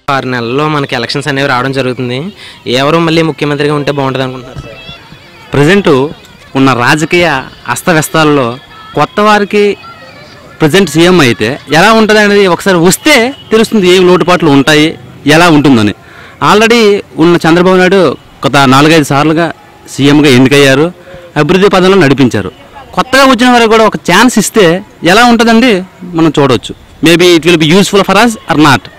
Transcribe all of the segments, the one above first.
ఆరు నెలల్లో మనకి ఎలక్షన్స్ అనేవి రావడం జరుగుతుంది ఎవరు మళ్ళీ ముఖ్యమంత్రిగా ఉంటే బాగుంటుంది అనుకుంటున్నారు సార్ ప్రజెంటు ఉన్న రాజకీయ అస్తవ్యస్తాల్లో కొత్త వారికి ప్రజెంట్ సీఎం అయితే ఎలా ఉంటుంది అనేది ఒకసారి వస్తే తెలుస్తుంది ఏం లోటుపాట్లు ఉంటాయి ఎలా ఉంటుందని ఆల్రెడీ ఉన్న చంద్రబాబు నాయుడు గత నాలుగైదు సార్లుగా సీఎంగా ఎన్నికయ్యారు అభివృద్ధి పదంలో నడిపించారు కొత్తగా వచ్చిన వారికి కూడా ఒక ఛాన్స్ ఇస్తే ఎలా ఉంటుందండి మనం చూడవచ్చు maybe it will be useful for us or not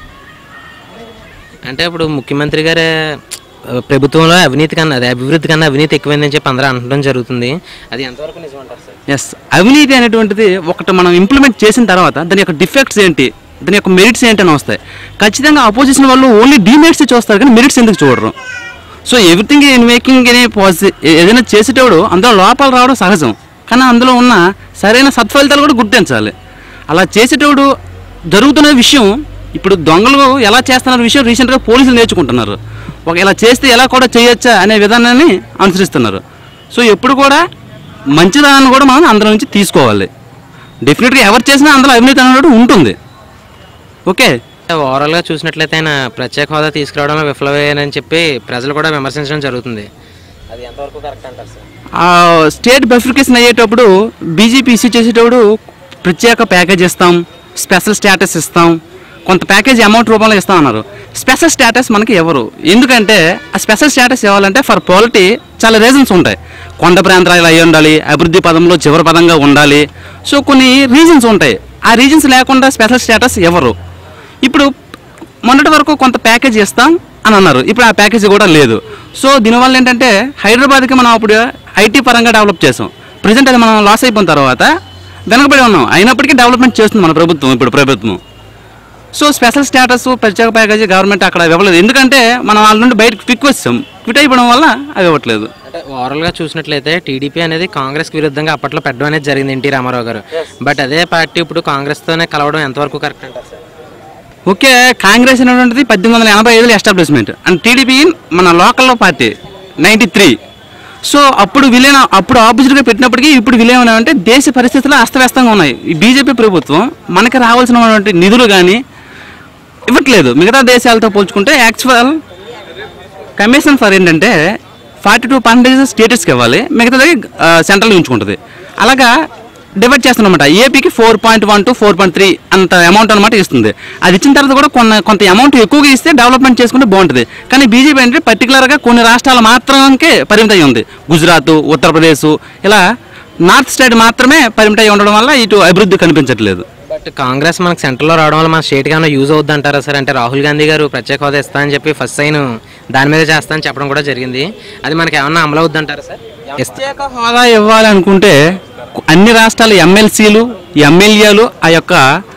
అంటే ఇప్పుడు ముఖ్యమంత్రి గారే ఆ, ప్రభుత్వంలో అవినీతి కన్నా అదే అభివృద్ధి కన్నా అవినీతి ఎక్కువైందని చెప్పి అందరూ అనడం జరుగుతుంది అది ఎంతవరకు నిజం అంటారు సార్ ఎస్ అవినీతి అనేటువంటిది ఒకటి మనం ఇంప్లిమెంట్ చేసిన తర్వాత దాని యొక్క డిఫెక్ట్స్ ఏంటి దాని యొక్క మెరిట్స్ ఏంటి అని వస్తాయి ఖచ్చితంగా అపోజిషన్ వాళ్ళు ఓన్లీ డిమెరిట్స్ చూస్తారు కానీ మెరిట్స్ ఎందుకు చూడరు సో ఎవ్రీథింగ్ ఇన్ మేకింగ్ అనే పాజిటివ్ ఏదైనా చేసేటప్పుడు అందులో లోపాలు రావడం సహజం కానీ అందులో ఉన్న సరైన సత్ఫలితాలు కూడా గుర్తించాలి అలా చేసేటప్పుడు జరుగుతున్న విషయం ఇప్పుడు దొంగలు ఎలా చేస్తున్నారు విషయం రీసెంట్గా పోలీసులు నేర్చుకుంటున్నారు ఒక ఇలా చేస్తే ఎలా కూడా చేయొచ్చా అనే విధానాన్ని అనుసరిస్తున్నారు సో ఎప్పుడు కూడా మంచిదాన్ని కూడా మనం అందులో నుంచి తీసుకోవాలి డెఫినెట్గా ఎవరు చేసినా అందులో అవినీతి అనేది ఉంటుంది ఓకే ఓవరాల్గా చూసినట్లయితే ఆయన ప్రత్యేక హోదా తీసుకురావడంలో విఫలమయ్యారని చెప్పి ప్రజలు కూడా విమర్శించడం జరుగుతుంది అది ఎంతవరకు కరెక్ట్ అంటారు సార్ ఆ స్టేట్ బెఫికేషన్ అయ్యేటప్పుడు బీజేపీ ఇష్యూ చేసేటప్పుడు ప్రత్యేక ప్యాకేజ్ ఇస్తాం స్పెషల్ స్టేటస్ ఇస్తాం కొంత ప్యాకేజ్ అమౌంట్ రూపంలో ఇస్తాం అన్నారు స్పెషల్ స్టేటస్ మనకి ఎవరు ఎందుకంటే ఆ స్పెషల్ స్టేటస్ ఇవ్వాలంటే ఫర్ పాలిటీ చాలా రీజన్స్ ఉంటాయి కొండ ప్రాంతాలు అయి ఉండాలి అభివృద్ధి పదంలో చివరి పదంగా ఉండాలి సో కొన్ని రీజన్స్ ఉంటాయి ఆ రీజన్స్ లేకుండా స్పెషల్ స్టేటస్ ఎవరు ఇప్పుడు మొన్నటి వరకు కొంత ప్యాకేజ్ ఇస్తాం అని అన్నారు ఇప్పుడు ఆ ప్యాకేజ్ కూడా లేదు సో దీనివల్ల ఏంటంటే హైదరాబాద్కి మనం అప్పుడు ఐటీ పరంగా డెవలప్ చేసాం ప్రజెంట్ అది మనం లాస్ అయిపోయిన తర్వాత వెనకబడి ఉన్నాం అయినప్పటికీ డెవలప్మెంట్ చేస్తుంది మన ప్రభుత్వం ఇప్పుడు ప్రభుత్వం సో స్పెషల్ స్టేటస్ ప్రత్యేక ప్యాకేజీ గవర్నమెంట్ అక్కడ ఇవ్వలేదు ఎందుకంటే మనం వాళ్ళ నుండి బయటకు క్విక్ వచ్చాం క్విట్ అయిపోవడం వల్ల అవి ఇవ్వట్లేదు అంటే ఓవరాల్గా చూసినట్లయితే టీడీపీ అనేది కాంగ్రెస్కి విరుద్ధంగా అప్పట్లో పెట్టడం అనేది జరిగింది ఎన్టీ రామారావు గారు బట్ అదే పార్టీ ఇప్పుడు కాంగ్రెస్తోనే కలవడం ఎంతవరకు కరెక్ట్ అంటారు సార్ ఓకే కాంగ్రెస్ అనేటువంటిది పద్దెనిమిది వందల ఎనభై ఐదులో ఎస్టాబ్లిష్మెంట్ అండ్ టీడీపీ మన లోకల్లో పార్టీ నైంటీ త్రీ సో అప్పుడు విలీనం అప్పుడు ఆపోజిట్గా పెట్టినప్పటికీ ఇప్పుడు విలీనం అంటే దేశ పరిస్థితులు అస్తవ్యస్తంగా ఉన్నాయి ఈ బీజేపీ ప్రభుత్వం మనకి రావాల్సినటువంటి నిధులు కానీ ఇవ్వట్లేదు మిగతా దేశాలతో పోల్చుకుంటే యాక్చువల్ కమిషన్ ఫర్ ఏంటంటే ఫార్టీ టూ పర్సెంటేజ్ స్టేటస్కి ఇవ్వాలి మిగతాది సెంట్రల్ ఉంచుకుంటుంది అలాగా డివైడ్ చేస్తున్నమాట ఏపీకి four point one two four point three అంత అమౌంట్ అనమాట ఇస్తుంది అది ఇచ్చిన తర్వాత కూడా కొన్ని కొంత అమౌంట్ ఎక్కువగా ఇస్తే డెవలప్మెంట్ చేసుకుంటే బాగుంటుంది కానీ బీజేపీ అంటే పర్టికులర్గా కొన్ని రాష్ట్రాలు మాత్రమే పరిమితం అయి ఉంది గుజరాత్ ఉత్తరప్రదేశ్ ఇలా నార్త్ స్టేట్ మాత్రమే పరిమితం అయి ఉండడం వల్ల ఇటు అభివృద్ధి కనిపించట్లేదు బట్ కాంగ్రెస్ మనకు సెంటర్లో రావడం వల్ల మన స్టేట్కి ఏమైనా యూజ్ అవుద్ది అంటారా సార్ అంటే రాహుల్ గాంధీ గారు ప్రత్యేక హోదా ఇస్తా అని చెప్పి ఫస్ట్ సైన్ దాని మీద చేస్తా అని చెప్పడం కూడా జరిగింది అది మనకి ఏమన్నా అమలు అవుద్ది అంటారా సార్ ప్రత్యేక హోదా ఇవ్వాలనుకుంటే అన్ని రాష్ట్రాల ఎమ్మెల్సీలు ఎమ్మెల్యేలు ఆ యొక్క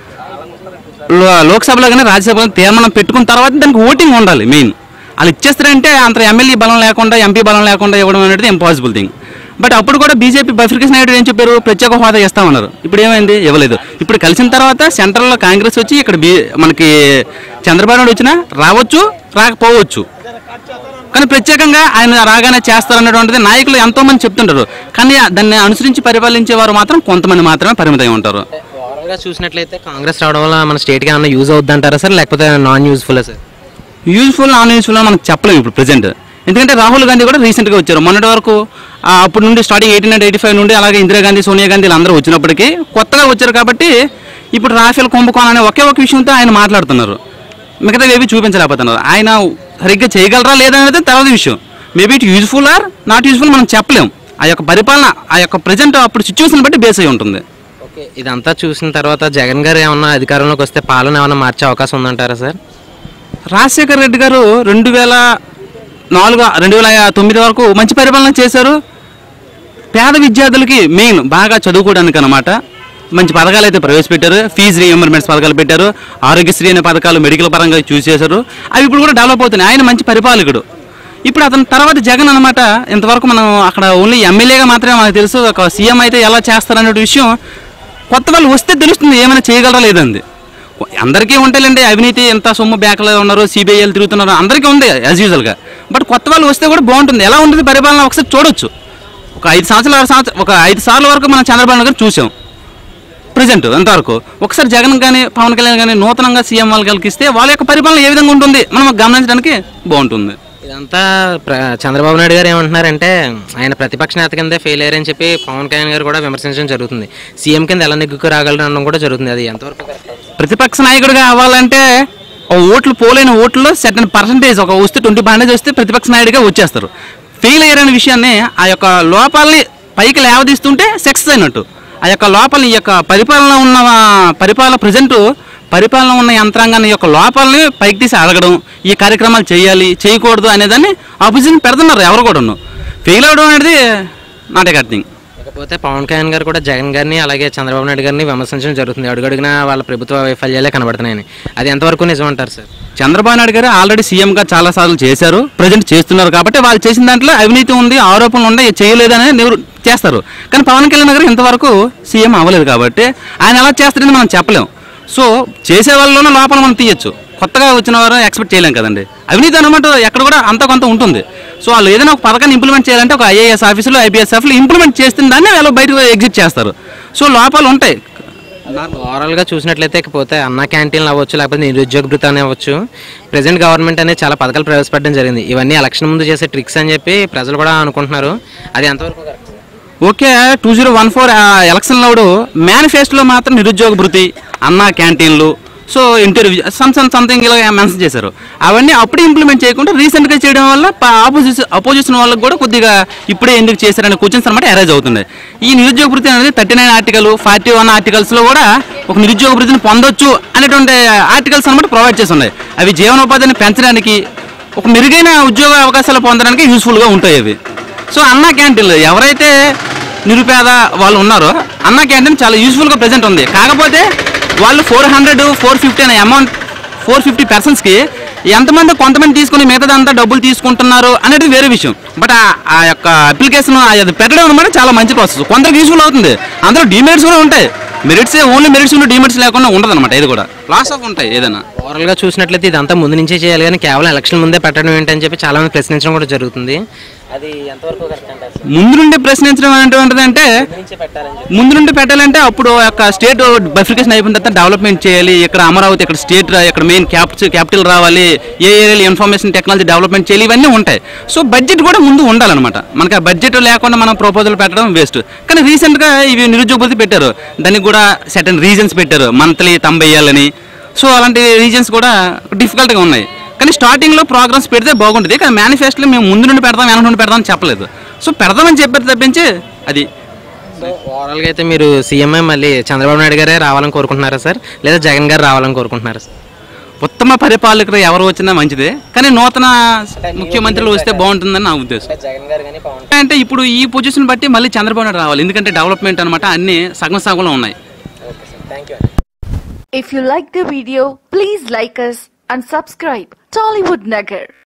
లో- లోక్సభలో కానీ రాజ్యసభలో కానీ తీర్మానం పెట్టుకున్న తర్వాత దానికి ఓటింగ్ ఉండాలి మెయిన్ వాళ్ళు ఇచ్చేస్తారంటే అంత ఎమ్మెల్యే బలం లేకుండా ఎంపీ బలం లేకుండా ఇవ్వడం అనేది ఇంపాసిబుల్ థింగ్ బట్ అప్పుడు కూడా బీజేపీ బఫికేషన్ నాయుడు ఏం చెప్పారు ప్రత్యేక హోదా ఇస్తామన్నారు ఇప్పుడు ఏమైంది ఇవ్వలేదు ఇప్పుడు కలిసిన తర్వాత సెంట్రల్లో కాంగ్రెస్ వచ్చి ఇక్కడ బీ మనకి చంద్రబాబు నాయుడు వచ్చినా రావచ్చు రాకపోవచ్చు కానీ ప్రత్యేకంగా ఆయన రాగానే చేస్తారన్నటువంటిది నాయకులు ఎంతో మంది చెప్తుంటారు కానీ దాన్ని అనుసరించి పరిపాలించే వారు మాత్రం కొంతమంది మాత్రమే పరిమితం ఉంటారు ఓవరాల్గా చూసినట్లయితే కాంగ్రెస్ రావడం వల్ల మన స్టేట్కి ఏమైనా యూజ్ అవుద్ది అంటారా సార్ లేకపోతే non useful sir useful non useful మనం చెప్పలేము ఇప్పుడు ప్రజెంట్ ఎందుకంటే రాహుల్ గాంధీ కూడా రీసెంట్గా వచ్చారు మొన్నటి వరకు ఆ, అప్పటి నుండి starting eighteen hundred eighty five నుండి అలాగే ఇందిరాగాంధీ సోనియా గాంధీ అందరూ వచ్చినప్పటికీ కొత్తగా వచ్చారు కాబట్టి ఇప్పుడు రాఫెల్ కుంభకోణం అనే ఒకే ఒక విషయంతో ఆయన మాట్లాడుతున్నారు మిగతా ఏవి చూపించలేకపోతున్నారు ఆయన సరిగ్గా చేయగలరా లేదా అనేది తర్వాత విషయం maybe it useful or not useful మనం చెప్పలేం ఆ యొక్క పరిపాలన ఆ యొక్క ప్రజెంట్ అప్పుడు సిచ్యువేషన్ బట్టి బేస్ అయి ఉంటుంది ఓకే ఇదంతా చూసిన తర్వాత జగన్ గారు ఏమన్నా అధికారంలోకి వస్తే పాలన ఏమన్నా మార్చే అవకాశం ఉందంటారా సార్ రాజశేఖర రెడ్డి గారు రెండు వేల నాలుగు రెండు వేల తొమ్మిది వరకు మంచి పరిపాలన చేశారు పేద విద్యార్థులకి మెయిన్ బాగా చదువుకోవడానికి అనమాట మంచి పథకాలు అయితే ప్రవేశపెట్టారు ఫీజు రీఎంబర్మెంట్స్ పథకాలు పెట్టారు ఆరోగ్యశ్రీ అనే పథకాలు మెడికల్ పరంగా చూస్ చేశారు అవి ఇప్పుడు కూడా డెవలప్ అవుతున్నాయి ఆయన మంచి పరిపాలకుడు ఇప్పుడు అతని తర్వాత జగన్ అనమాట ఇంతవరకు మనం అక్కడ ఓన్లీ ఎమ్మెల్యేగా మాత్రమే మనకు తెలుసు ఒక సీఎం అయితే ఎలా చేస్తారనే విషయం కొత్త వాళ్ళు వస్తే తెలుస్తుంది ఏమైనా చేయగలరా లేదండి అందరికీ ఉంటాయండి అవినీతి ఎంత సొమ్ము బ్యాక్లో ఉన్నారు సిబిఐలు తిరుగుతున్నారు అందరికీ ఉంది యాజ్ యూజువల్గా బట్ కొత్త వాళ్ళు వస్తే కూడా బాగుంటుంది ఎలా ఉంటుంది పరిపాలన ఒకసారి చూడొచ్చు ఒక ఐదు సంవత్సరాలు ఆరు సంవత్సరాలు ఒక ఐదు సార్లు వరకు మనం చంద్రబాబు నాయుడు గారు చూసాం ప్రజెంట్ అంతవరకు ఒకసారి జగన్ కానీ పవన్ కళ్యాణ్ కానీ నూతనంగా సీఎం వాళ్ళు కలిగిస్తే వాళ్ళ యొక్క పరిపాలన ఏ విధంగా ఉంటుంది మనం గమనించడానికి బాగుంటుంది ఇదంతా ప్ర- చంద్రబాబు నాయుడు గారు ఏమంటున్నారంటే ఆయన ప్రతిపక్ష నేత కిందే ఫెయిల్ అయ్యారని చెప్పి పవన్ కళ్యాణ్ గారు కూడా విమర్శించడం జరుగుతుంది సీఎం కింద ఎలా నెగ్గుకు రాగలరు అనడం కూడా జరుగుతుంది అది ఎంతవరకు correct? ప్రతిపక్ష నాయకుడిగా అవ్వాలంటే ఓ ఓట్లు పోలైన ఓట్లలో సర్టన్ పర్సంటేజ్ ఒక వస్తే ట్వంటీ పర్సెంటేజ్ వస్తే ప్రతిపక్ష నాయుడిగా వచ్చేస్తారు ఫెయిల్ అయ్యారనే విషయాన్ని ఆ యొక్క లోపాలని పైకి లేవదీస్తుంటే సక్సెస్ అయినట్టు ఆ యొక్క లోపల ఈ యొక్క పరిపాలన ఉన్న పరిపాలన ప్రజెంట్ పరిపాలన ఉన్న యంత్రాంగాన్ని యొక్క లోపాలని పైకి తీసి అడగడం ఈ కార్యక్రమాలు చేయాలి చేయకూడదు అనేదాన్ని ఆపోజిషన్ పెడుతున్నారు ఎవరు కూడాను ఫెయిల్ అవ్వడం అనేది నాట్ ఏ కట్ థింగ్ ఇకపోతే పవన్ కళ్యాణ్ గారు కూడా జగన్ గారిని అలాగే చంద్రబాబు నాయుడు గారిని విమర్శించడం జరుగుతుంది అడుగడుగునా వాళ్ళ ప్రభుత్వ వైఫల్యాలే కనబడుతున్నాయని అది ఎంతవరకు నిజం అంటారు సార్ చంద్రబాబు నాయుడు గారు ఆల్రెడీ సీఎంగా చాలా సార్లు చేశారు ప్రజెంట్ చేస్తున్నారు కాబట్టి వాళ్ళు చేసిన దాంట్లో అవినీతి ఉంది ఆరోపణలు ఉన్నాయి చేయలేదని నివృ చేస్తారు కానీ పవన్ కళ్యాణ్ గారు ఇంతవరకు సీఎం అవ్వలేదు కాబట్టి ఆయన ఎలా చేస్తారని మనం చెప్పలేం సో చేసే వాళ్ళలోనే లోపల మనం తీయచ్చు కొత్తగా వచ్చిన వారు ఎక్స్పెక్ట్ చేయలేం కదండి అవినీతి అనమాట ఎక్కడ కూడా అంత కొంత ఉంటుంది సో వాళ్ళు ఏదైనా ఒక పథకాన్ని ఇంప్లిమెంట్ చేయాలంటే ఒక ఐఏఎస్ ఆఫీసులు ఐపీఎస్ ఆఫీసులు ఇంప్లిమెంట్ చేస్తున్న దాన్ని వాళ్ళు బయటకు ఎగ్జిట్ చేస్తారు సో లోపాలు ఉంటాయి ఓవరాల్గా చూసినట్లయితే ఇకపోతే అన్న క్యాంటీన్లు అవ్వచ్చు లేకపోతే నిరుద్యోగ భృతి అని అవ్వచ్చు ప్రజెంట్ గవర్నమెంట్ అనేది చాలా పథకాలు ప్రవేశపెట్టడం జరిగింది ఇవన్నీ ఎలక్షన్ ముందు చేసే ట్రిక్స్ అని చెప్పి ప్రజలు కూడా అనుకుంటున్నారు అది ఎంతవరకు correct? Okay two zero one four ఎలక్షన్లో మేనిఫెస్టోలో మాత్రం నిరుద్యోగ భృతి అన్న క్యాంటీన్లు so interview some some something ఇలా మెన్షన్ చేశారు అవన్నీ అప్పుడే ఇంప్లిమెంట్ చేయకుండా రీసెంట్గా చేయడం వల్ల ఆపోజిషన్ అపోజిషన్ వాళ్ళకి కూడా కొద్దిగా ఇప్పుడే ఎందుకు చేశారనే క్వశ్చన్స్ అనమాట అరైజ్ అవుతుంది ఈ నిరుద్యోగ భృతి అనేది thirty nine article forty one ఆర్టికల్స్లో కూడా ఒక నిరుద్యోగ భృతిని పొందొచ్చు అనేటువంటి ఆర్టికల్స్ అనమాట ప్రొవైడ్ చేసి ఉన్నాయి అవి జీవనోపాధిని పెంచడానికి ఒక మెరుగైన ఉద్యోగ అవకాశాలు పొందడానికి యూస్ఫుల్గా ఉంటాయి అవి సో అన్న క్యాంటీన్లు ఎవరైతే నిరుపేద వాళ్ళు ఉన్నారో అన్న క్యాంటీన్ చాలా యూస్ఫుల్గా ప్రజెంట్ ఉంది కాకపోతే వాళ్ళు ఫోర్ హండ్రెడ్ ఫోర్ ఫిఫ్టీ అనే అమౌంట్ ఫోర్ ఫిఫ్టీ పర్సన్స్కి ఎంతమంది కొంతమంది తీసుకుని మిగతాదంతా డబ్బులు తీసుకుంటున్నారు అనేది వేరే విషయం బట్ ఆ- ఆ యొక్క అప్లికేషన్ అది పెట్టడం అనమాట చాలా మంచి ప్రాసెస్ కొందరికి యూస్ఫుల్ అవుతుంది అందులో డిమెరిట్స్ కూడా ఉంటాయి మెరిట్స్ ఓన్లీ మెరిట్స్ ఉంటే డిమెరిట్స్ లేకుండా ఉండదు అనమాట ఇది కూడా లాస్ ఆఫ్ ఉంటాయి ఏదైనా ఓవరాల్గా చూసినట్లయితే ఇదంతా ముందు నుంచే చేయాలి కానీ కేవలం ఎలక్షన్ ముందే పెట్టడం ఏంటని చెప్పి చాలా మంది ప్రశ్నించడం కూడా జరుగుతుంది అది ఎంతవరకు కరెక్ట్ అంటారు సార్? ముందు నుండి ప్రశ్నించడం ఏంటంటే అంటే ముందు నుంచే పెట్టాలని చెప్పి ముందు నుండి పెట్టాలంటే అప్పుడు ఆ యొక్క స్టేట్ బఫికేషన్ అయిపోయిన తర్వాత డెవలప్మెంట్ చేయాలి ఇక్కడ అమరావతి ఇక్కడ స్టేట్ ఇక్కడ మెయిన్ క్యాపిటల్ క్యాపిటల్ రావాలి ఏ ఏరియాలో ఇన్ఫర్మేషన్ టెక్నాలజీ డెవలప్మెంట్ చేయాలి ఇవన్నీ ఉంటాయి సో బడ్జెట్ కూడా ముందు ఉండాలన్నమాట మనకి ఆ బడ్జెట్ లేకుండా మనం ప్రపోజల్ పెట్టడం వేస్ట్ కానీ రీసెంట్గా ఇవి నిరుద్యోగ భృతి పెట్టారు దానికి కూడా సర్టన్ రీజన్స్ పెట్టారు మంత్లీ తొంభై వేయాలని సో అలాంటి రీజన్స్ కూడా డిఫికల్ట్గా ఉన్నాయి కానీ స్టార్టింగ్లో ప్రోగ్రామ్స్ పెడితే బాగుంటుంది కానీ మేనిఫెస్టోలో మేము ముందు నుండి పెడతాం వెనక నుండి పెడతాం అని చెప్పలేదు సో పెడదామని చెప్పారు తప్పించి అది సో ఓవరాల్గా అయితే మీరు సీఎంఏ మళ్ళీ చంద్రబాబు నాయుడు గారే రావాలని కోరుకుంటున్నారా సార్ లేదా జగన్ గారు రావాలని కోరుకుంటున్నారా సార్ ఉత్తమ పరిపాలకులు ఎవరు వచ్చినా మంచిదే కానీ నూతన ముఖ్యమంత్రులు వస్తే బాగుంటుందని నా ఉద్దేశం జగన్ గారు కానీ పవన్ అంటే ఇప్పుడు ఈ పొజిషన్ బట్టి మళ్ళీ చంద్రబాబు నాయుడు రావాలి ఎందుకంటే డెవలప్మెంట్ అనమాట అన్ని సగం సగంలో ఉన్నాయి okay sir thank you If you like the video, please like us and subscribe Tollywood Nagar.